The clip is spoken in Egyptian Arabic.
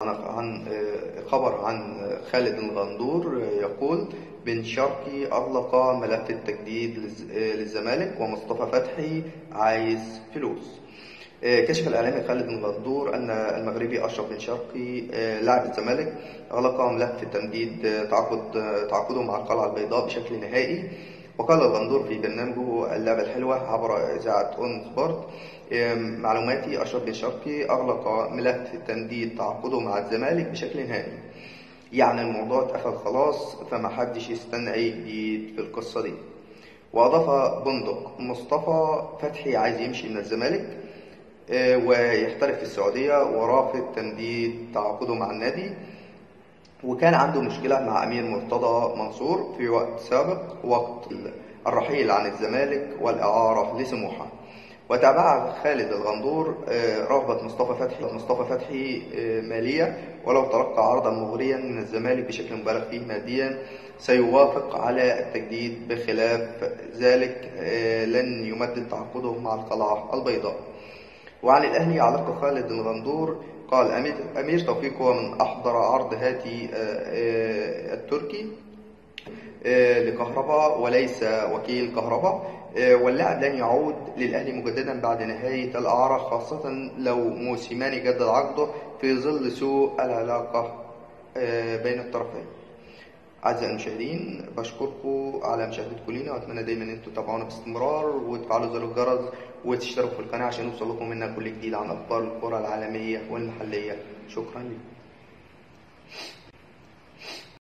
عن عن خبر عن خالد الغندور يقول بن شرقي أغلق ملف التجديد للزمالك ومصطفى فتحي عايز فلوس كشف الإعلامي خالد الغندور أن المغربي أشرف بن شرقي لاعب الزمالك أغلق ملف تمديد تعاقد تعاقده مع القلعة البيضاء بشكل نهائي وقال الغندور في برنامجه اللعبة الحلوة عبر إذاعة أون سبورت معلوماتي أشرف بن شرقي أغلق ملف تمديد تعاقده مع الزمالك بشكل نهائي يعني الموضوع اتقفل خلاص فما حدش يستنى أي جديد في القصة دي وأضاف بندق مصطفى فتحي عايز يمشي من الزمالك ويحترف في السعودية ورافض تمديد تعاقده مع النادي وكان عنده مشكلة مع أمير مرتضى منصور في وقت سابق وقت الرحيل عن الزمالك والإعارة لسموحة وتابع خالد الغندور رغبة مصطفى فتحي مصطفى فتحي مالية ولو تلقى عرضا مغريا من الزمالك بشكل مبالغ فيه ماديا سيوافق على التجديد بخلاف ذلك لن يمدد تعاقده مع القلعة البيضاء وعن الأهلي علق خالد الغندور قال أمير, أمير توفيق هو من أحضر عرض هاتي التركي لكهرباء وليس وكيل كهرباء واللاعب لن يعود للأهلي مجددا بعد نهاية الإعارة خاصة لو موسيماني جدد عقده في ظل سوء العلاقة بين الطرفين أعزائي المشاهدين بشكركم على مشاهدتكم لينا وأتمنى دايما أن انتم تتابعونا باستمرار وتفعلوا زر الجرس وتشتركوا في القناة عشان يوصل لكم منا كل جديد عن أخبار الكرة العالمية والمحلية شكرا لكم